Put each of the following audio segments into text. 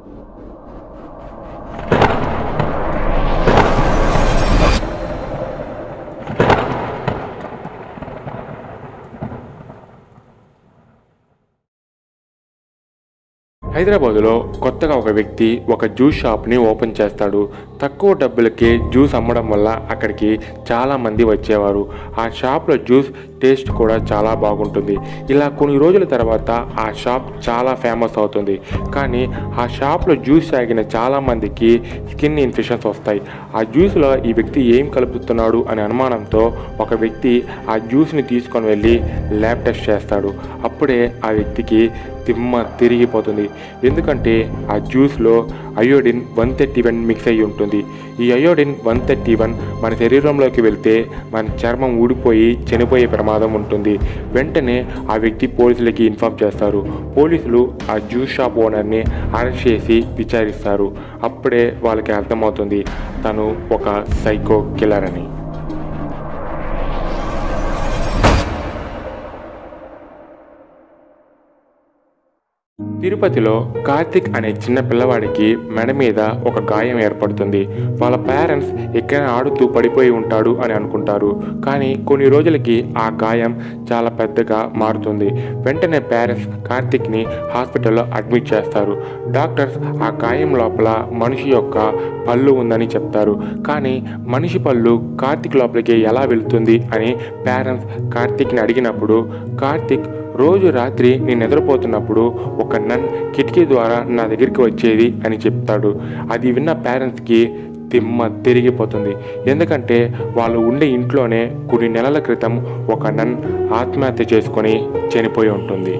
హైదరాబాదులో కొత్తగా ఒక వ్యక్తి ఒక జ్యూస్ షాప్ని ఓపెన్ చేస్తాడు తక్కువ డబ్బులకే జ్యూస్ అమ్మడం వల్ల అక్కడికి చాలా మంది వచ్చేవారు ఆ షాప్లో జ్యూస్ టేస్ట్ కూడా చాలా బాగుంటుంది ఇలా కొన్ని రోజుల తర్వాత ఆ షాప్ చాలా ఫేమస్ అవుతుంది కానీ ఆ షాప్లో జ్యూస్ తాగిన చాలా మందికి స్కిన్ ఇన్ఫెక్షన్స్ వస్తాయి ఆ జ్యూస్లో ఈ వ్యక్తి ఏం కలుపుతున్నాడు అనే అనుమానంతో ఒక వ్యక్తి ఆ జ్యూస్ని తీసుకొని వెళ్ళి ల్యాబ్ టెస్ట్ చేస్తాడు అప్పుడే ఆ వ్యక్తికి తిమ్మ తిరిగిపోతుంది ఎందుకంటే ఆ జ్యూస్లో iodine one thirty one mix అయ్యి ఉంటుంది ఈ అయోడిన్ వన్ థర్టీ వన్ మన శరీరంలోకి వెళ్తే మన చర్మం ఊడిపోయి చనిపోయే ప్రమాదం ఉంటుంది వెంటనే ఆ వ్యక్తి పోలీసులకి ఇన్ఫామ్ చేస్తారు పోలీసులు ఆ జ్యూస్ షాప్ ఓనర్ని అరెస్ట్ చేసి విచారిస్తారు అప్పుడే వాళ్ళకి అర్థమవుతుంది తను ఒక సైకో కిల్లర్ అని తిరుపతిలో కార్తిక్ అనే చిన్న పిల్లవాడికి మెడ మీద ఒక గాయం ఏర్పడుతుంది వాళ్ళ పేరెంట్స్ ఎక్కడ ఆడుతూ పడిపోయి ఉంటాడు అని అనుకుంటారు కానీ కొన్ని రోజులకి ఆ గాయం చాలా పెద్దగా మారుతుంది వెంటనే పేరెంట్స్ కార్తిక్ని హాస్పిటల్లో అడ్మిట్ చేస్తారు డాక్టర్స్ ఆ గాయం లోపల మనిషి యొక్క పళ్ళు ఉందని చెప్తారు కానీ మనిషి పళ్ళు కార్తిక్ లోపలికి ఎలా వెళ్తుంది అని పేరెంట్స్ కార్తిక్ని అడిగినప్పుడు కార్తిక్ రోజు రాత్రి నేను నిద్రపోతున్నప్పుడు ఒక నన్ కిటికీ ద్వారా నా దగ్గరికి వచ్చేది అని చెప్తాడు అది విన్న పేరెంట్స్కి తిమ్మ తిరిగిపోతుంది ఎందుకంటే వాళ్ళు ఉండే ఇంట్లోనే కొన్ని నెలల క్రితం ఒక నన్ ఆత్మహత్య చేసుకొని చనిపోయి ఉంటుంది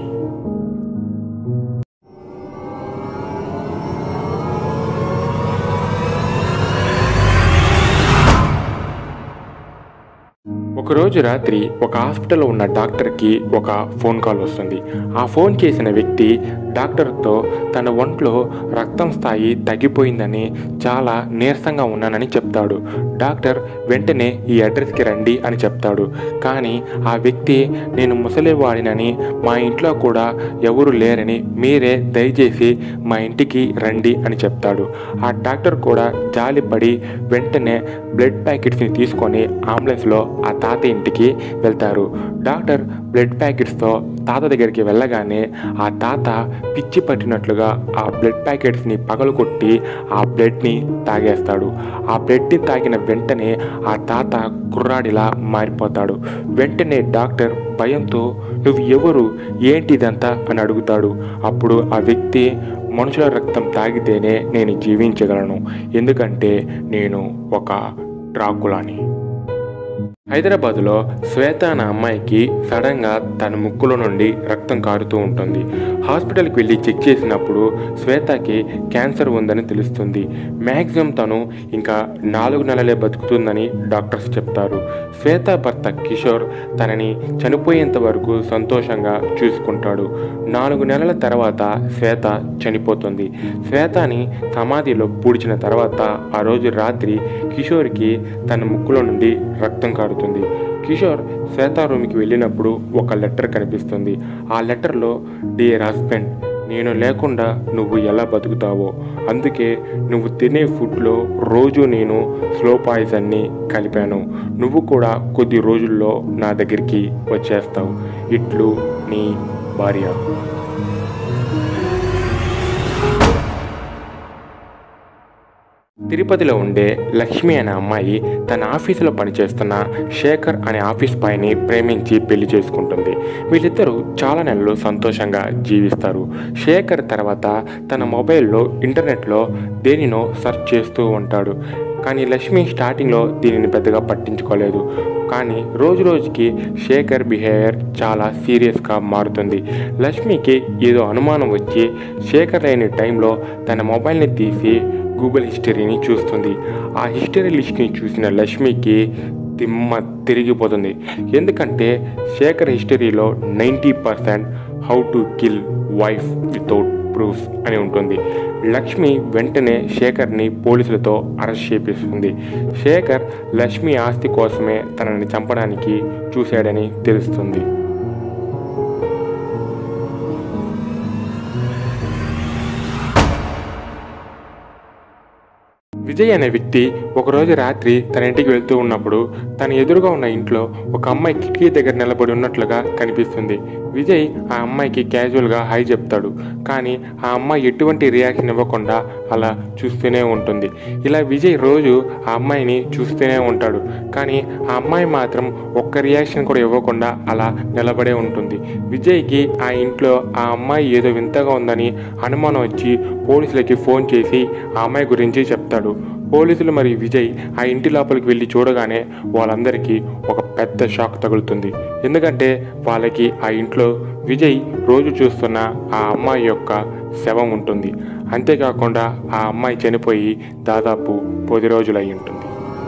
ఒకరోజు రాత్రి ఒక హాస్పిటల్లో ఉన్న డాక్టర్కి ఒక ఫోన్ కాల్ వస్తుంది ఆ ఫోన్ చేసిన వ్యక్తి డాక్టర్తో తన ఒంట్లో రక్తం స్థాయి తగ్గిపోయిందని చాలా నీరసంగా ఉన్నానని చెప్తాడు డాక్టర్ వెంటనే ఈ అడ్రస్కి రండి అని చెప్తాడు కానీ ఆ వ్యక్తి నేను ముసలివాడినని మా ఇంట్లో కూడా ఎవరు లేరని మీరే దయచేసి మా ఇంటికి రండి అని చెప్తాడు ఆ డాక్టర్ కూడా జాలిపడి వెంటనే బ్లడ్ ప్యాకెట్స్ని తీసుకొని అంబులెన్స్లో ఆ తాత ఇంటికి వెళ్తారు డాక్టర్ బ్లడ్ ప్యాకెట్స్తో తాత దగ్గరికి వెళ్ళగానే ఆ తాత పిచ్చి పట్టినట్లుగా ఆ బ్లడ్ ప్యాకెట్స్ని పగలగొట్టి ఆ బ్లడ్ని తాగేస్తాడు ఆ బ్లడ్ని తాగిన వెంటనే ఆ తాత కుర్రాడిలా మారిపోతాడు వెంటనే డాక్టర్ భయంతో నువ్వు ఎవరు ఏంటి ఇదంతా అని అడుగుతాడు అప్పుడు ఆ వ్యక్తి మనుషుల రక్తం తాగితేనే నేను జీవించగలను ఎందుకంటే నేను ఒక డ్రాకులాని హైదరాబాద్లో శ్వేత అనే అమ్మాయికి సడన్గా తన ముక్కులో నుండి రక్తం కారుతూ ఉంటుంది హాస్పిటల్కి వెళ్ళి చెక్ చేసినప్పుడు శ్వేతకి క్యాన్సర్ ఉందని తెలుస్తుంది మ్యాక్సిమం తను ఇంకా నాలుగు నెలలే బతుకుతుందని డాక్టర్స్ చెప్తారు శ్వేత భర్త కిషోర్ తనని చనిపోయేంత వరకు సంతోషంగా చూసుకుంటాడు నాలుగు నెలల తర్వాత శ్వేత చనిపోతుంది శ్వేతని సమాధిలో పూడ్చిన తర్వాత ఆ రోజు రాత్రి కిషోర్కి తన ముక్కులో నుండి రక్తం కారుతుంది కిషోర్ శ్వేత రూమ్కి వెళ్ళినప్పుడు ఒక లెటర్ కనిపిస్తుంది ఆ లెటర్లో డియర్ హస్బెండ్ నేను లేకుండా నువ్వు ఎలా బతుకుతావో అందుకే నువ్వు తినే ఫుడ్లో రోజు నేను స్లో పాయిజన్ని కలిపాను నువ్వు కూడా కొద్ది రోజుల్లో నా దగ్గరికి వచ్చేస్తావు ఇట్లు నీ భార్య తిరుపతిలో ఉండే లక్ష్మి అనే అమ్మాయి తన ఆఫీసులో పనిచేస్తున్న శేఖర్ అనే ఆఫీస్ బాయ్ని ప్రేమించి పెళ్లి చేసుకుంటుంది వీళ్ళిద్దరూ చాలా నెలలు సంతోషంగా జీవిస్తారు శేఖర్ తర్వాత తన మొబైల్లో ఇంటర్నెట్లో దేనినో సెర్చ్ చేస్తూ ఉంటాడు కానీ లక్ష్మి స్టార్టింగ్లో దీనిని పెద్దగా పట్టించుకోలేదు కానీ రోజు రోజుకి శేఖర్ బిహేవియర్ చాలా సీరియస్గా మారుతుంది లక్ష్మికి ఏదో అనుమానం వచ్చి శేఖర్ లేని టైంలో తన మొబైల్ని తీసి గూగుల్ హిస్టరీని చూస్తుంది ఆ హిస్టరీ లిస్ట్ని చూసిన లక్ష్మికి తిమ్మ తిరిగిపోతుంది ఎందుకంటే శేఖర్ హిస్టరీలో ninety percent how to kill wife without proofs అని ఉంటుంది లక్ష్మి వెంటనే శేఖర్ని పోలీసులతో అరెస్ట్ చేపిస్తుంది శేఖర్ లక్ష్మి ఆస్తి కోసమే తనని చంపడానికి చూశాడని తెలుస్తుంది విజయ్ అనే వ్యక్తి ఒకరోజు రాత్రి తన ఇంటికి వెళ్తూ ఉన్నప్పుడు తన ఎదురుగా ఉన్న ఇంట్లో ఒక అమ్మాయి కిటికీ దగ్గర నిలబడి ఉన్నట్లుగా కనిపిస్తుంది విజయ్ ఆ అమ్మాయికి క్యాజువల్గా హాయ్ చెప్తాడు కానీ ఆ అమ్మాయి ఎటువంటి రియాక్షన్ ఇవ్వకుండా అలా చూస్తూనే ఉంటుంది ఇలా విజయ్ రోజు ఆ అమ్మాయిని చూస్తూనే ఉంటాడు కానీ ఆ అమ్మాయి మాత్రం ఒక్క రియాక్షన్ కూడా ఇవ్వకుండా అలా నిలబడే ఉంటుంది విజయ్కి ఆ ఇంట్లో ఆ అమ్మాయి ఏదో వింతగా ఉందని అనుమానం వచ్చి పోలీసులకి ఫోన్ చేసి ఆ అమ్మాయి గురించి చెప్తాడు పోలీసులు మరియు విజయ్ ఆ ఇంటి లోపలికి వెళ్ళి చూడగానే వాళ్ళందరికీ ఒక పెద్ద షాక్ తగులుతుంది ఎందుకంటే వాళ్ళకి ఆ ఇంట్లో విజయ్ రోజు చూస్తున్న ఆ అమ్మాయి యొక్క శవం ఉంటుంది అంతేకాకుండా ఆ అమ్మాయి చనిపోయి దాదాపు పది రోజులు అయి ఉంటుంది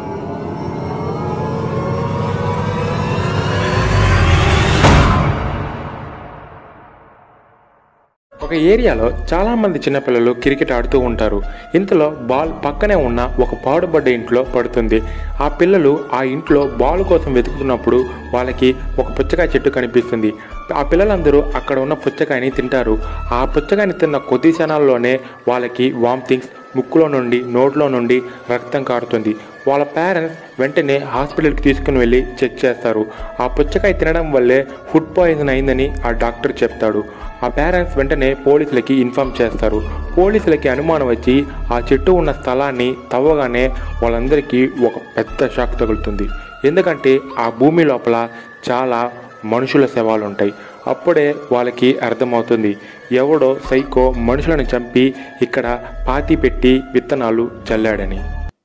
ఒక ఏరియాలో చాలా మంది చిన్నపిల్లలు క్రికెట్ ఆడుతూ ఉంటారు ఇంతలో బాల్ పక్కనే ఉన్న ఒక పాడుబడ్డ ఇంట్లో పడుతుంది ఆ పిల్లలు ఆ ఇంట్లో బాల్ కోసం వెతుకుతున్నప్పుడు వాళ్ళకి ఒక పుచ్చకాయ చెట్టు కనిపిస్తుంది ఆ పిల్లలందరూ అక్కడ ఉన్న పుచ్చకాయని తింటారు ఆ పుచ్చకాయని తిన్న కొద్ది క్షణాల్లోనే వాళ్ళకి వామిటింగ్స్ ముక్కులో నుండి నోట్లో నుండి రక్తం కారుతుంది వాళ్ళ పేరెంట్స్ వెంటనే హాస్పిటల్కి తీసుకుని వెళ్ళి చెక్ చేస్తారు ఆ పుచ్చకాయ తినడం వల్లే ఫుడ్ పాయిజన్ అయిందని ఆ డాక్టర్ చెప్తాడు ఆ పేరెంట్స్ వెంటనే పోలీసులకి ఇన్ఫామ్ చేస్తారు పోలీసులకి అనుమానం వచ్చి ఆ చెట్టు ఉన్న స్థలాన్ని తవ్వగానే వాళ్ళందరికీ ఒక పెద్ద షాక్ తగులుతుంది ఎందుకంటే ఆ భూమి లోపల చాలా మనుషుల శవాలు ఉంటాయి అప్పుడే వాళ్ళకి అర్థమవుతుంది ఎవడో సైకో మనుషులను చంపి ఇక్కడ పాతి పెట్టి విత్తనాలు చల్లాడని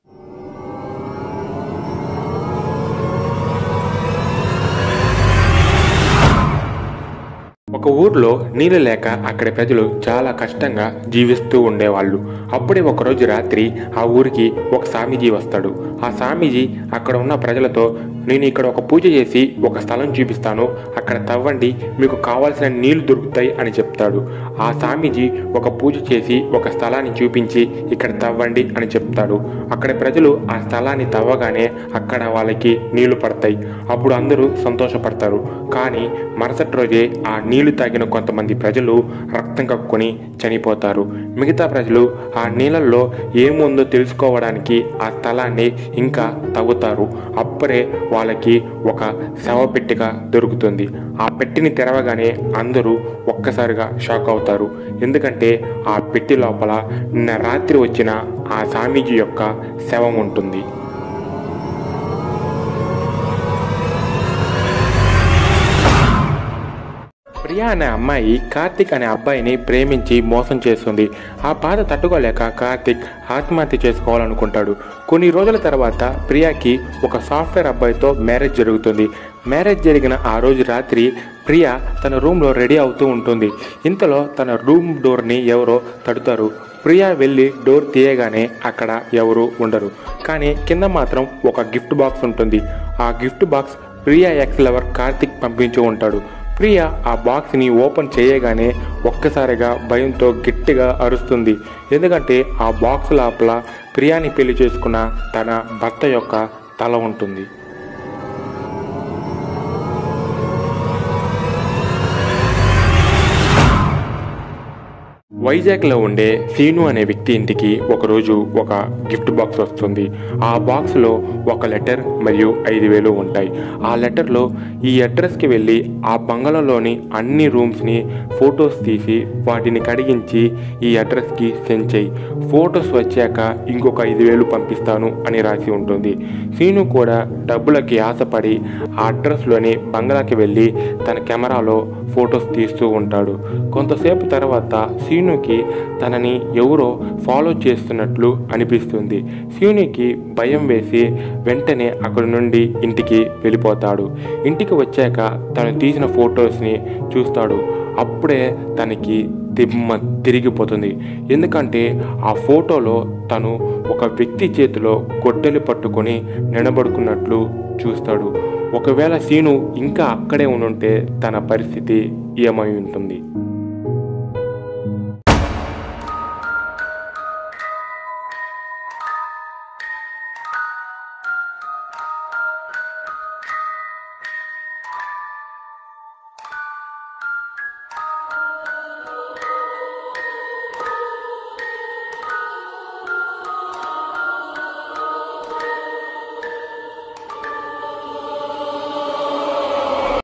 ఒక ఊర్లో నీళ్ళు లేక అక్కడి ప్రజలు చాలా కష్టంగా జీవిస్తూ ఉండేవాళ్ళు అప్పుడే ఒకరోజు రాత్రి ఆ ఊరికి ఒక స్వామీజీ వస్తాడు ఆ స్వామీజీ అక్కడ ఉన్న ప్రజలతో నేను ఇక్కడ ఒక పూజ చేసి ఒక స్థలం చూపిస్తాను అక్కడ తవ్వండి మీకు కావాల్సిన నీళ్లు దొరుకుతాయి అని చెప్తాడు ఆ స్వామీజీ ఒక పూజ చేసి ఒక స్థలాన్ని చూపించి ఇక్కడ తవ్వండి అని చెప్తాడు అక్కడ ప్రజలు ఆ స్థలాన్ని తవ్వగానే అక్కడ వాళ్ళకి నీళ్లు పడతాయి అప్పుడు అందరూ సంతోషపడతారు కానీ మరుసటి రోజే ఆ నీళ్లు తాగిన కొంతమంది ప్రజలు రక్తం కక్కుని చనిపోతారు మిగతా ప్రజలు ఆ నీళ్ళల్లో ఏముందో తెలుసుకోవడానికి ఆ స్థలాన్ని ఇంకా తవ్వుతారు అప్పుడే వాళ్ళకి ఒక శవ పెట్టిక దొరుకుతుంది ఆ పెట్టిని తెరవగానే అందరూ ఒక్కసారిగా షాక్ అవుతారు ఎందుకంటే ఆ పెట్టి లోపల నిన్న రాత్రి వచ్చిన ఆ స్వామీజీ యొక్క శవం ఉంటుంది ప్రియా అనే అమ్మాయి కార్తిక్ అనే అబ్బాయిని ప్రేమించి మోసం చేస్తుంది ఆ బాధ తట్టుకోలేక కార్తిక్ ఆత్మహత్య చేసుకోవాలనుకుంటాడు కొన్ని రోజుల తర్వాత ప్రియాకి ఒక సాఫ్ట్వేర్ అబ్బాయితో మ్యారేజ్ జరుగుతుంది మ్యారేజ్ జరిగిన ఆ రోజు రాత్రి ప్రియా తన రూమ్లో రెడీ అవుతూ ఉంటుంది ఇంతలో తన రూమ్ డోర్ని ఎవరో తడుతారు ప్రియా వెళ్ళి డోర్ తీయగానే అక్కడ ఎవరు ఉండరు కానీ కింద మాత్రం ఒక గిఫ్ట్ బాక్స్ ఉంటుంది ఆ gift box Priya ex lover Karthik పంపించి ఉంటాడు ప్రియ ఆ బాక్స్ని ఓపెన్ చేయగానే ఒక్కసారిగా భయంతో గట్టిగా అరుస్తుంది ఎందుకంటే ఆ బాక్స్ లోపల ప్రియాని పెళ్లి చేసుకున్న తన భర్త యొక్క తల ఉంటుంది వైజాగ్లో ఉండే సీను అనే వ్యక్తి ఇంటికి ఒకరోజు ఒక గిఫ్ట్ బాక్స్ వస్తుంది ఆ బాక్స్లో ఒక లెటర్ మరియు ఐదు వేలు ఉంటాయి ఆ లెటర్లో ఈ అడ్రస్కి వెళ్ళి ఆ బంగళాలోని అన్ని రూమ్స్ని ఫొటోస్ తీసి వాటిని కడిగించి ఈ అడ్రస్కి సెండ్ చేయి ఫొటోస్ వచ్చాక ఇంకొక ఐదు వేలు పంపిస్తాను అని రాసి ఉంటుంది సీను కూడా డబ్బులకి ఆశపడి ఆ అడ్రస్లోని బంగ్లాకి వెళ్ళి తన కెమెరాలో ఫొటోస్ తీస్తూ ఉంటాడు కొంతసేపు తర్వాత సీనుకి తనని ఎవరో ఫాలో చేస్తున్నట్లు అనిపిస్తుంది సీనుకి భయం వేసి వెంటనే అక్కడి నుండి ఇంటికి వెళ్ళిపోతాడు ఇంటికి వచ్చాక తను తీసిన ఫొటోస్ని చూస్తాడు అప్పుడే తనకి దిమ్మ తిరిగిపోతుంది ఎందుకంటే ఆ ఫోటోలో తను ఒక వ్యక్తి చేతిలో గొడ్డలి పట్టుకొని నిలబడుకున్నట్లు చూస్తాడు ఒకవేళ సీను ఇంకా అక్కడే ఉండుంటే తన పరిస్థితి ఏమై ఉంటుంది